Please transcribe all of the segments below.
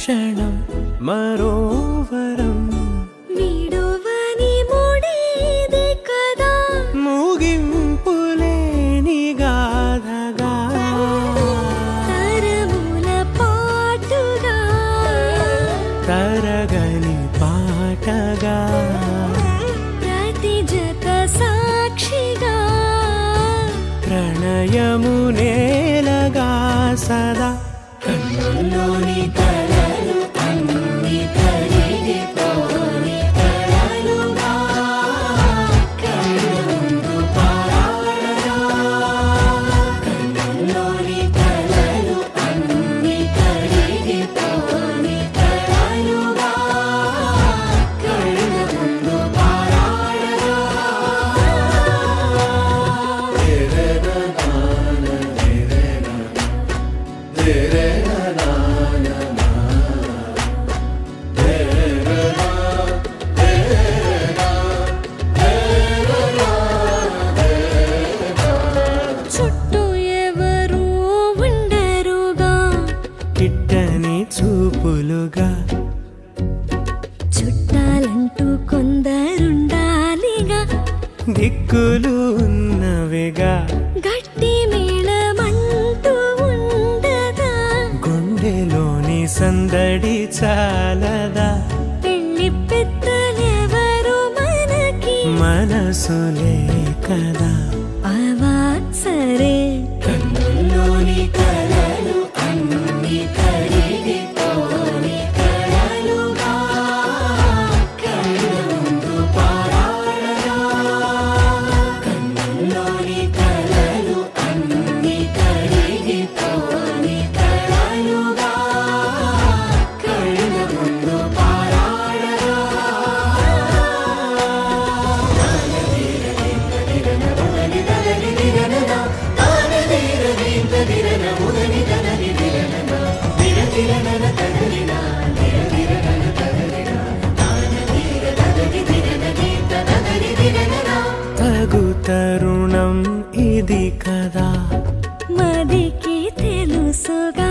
క్షణం మరోవరం విడువని ముడిది కదా ముగింపులేని గాథగా తరముల పాటుగా తరగని పాటగా ప్రతి జత సాక్షిగా ప్రణయము నేలగా సదా కన్నుల్లోని కలలు అన్ని కరిగిపోని కలలుగా కళ్ళ ముందు పారాడగా కన్నుల్లోని కలలు అన్ని కరిగిపోని కలలుగా కళ్ళ ముందు పారాడగా చుట్టూ ఎవరు ఉండరుగా కిట్టని చూపులుగా చుట్టాలంటూ కొందరుండాలిగా దిక్కులు ఉన్నవిగా గట్టి మేళమంటూ ఉండదా గుండెలోని సందడి చాలదా పెళ్లి పెద్దలెవరు మనకి మనసులే కదా అవా సరే కన్నుల్లోని కలలు అన్ని కరిగిపోని కలలుగా కళ్ళ ముందు పారాడగా కన్నుల్లోని కలలు అన్ని కరిగిపోని కలలుగా కళ్ళ ముందు పారాడగా తగు తరుణం ఇది కదా మదికి తెలుసుగా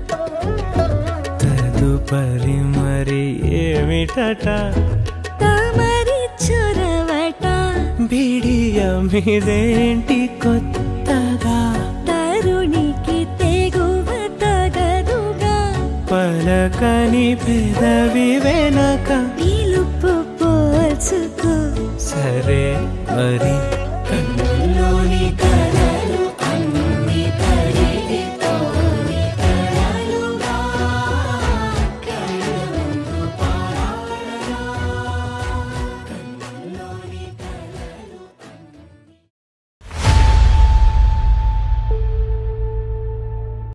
తదుపరి మరి ఏమిటట తమరి చొరవట బిడియమిదేంటి కొత్తగా తరుణికి తెగువ తగదుగా పలకని పెద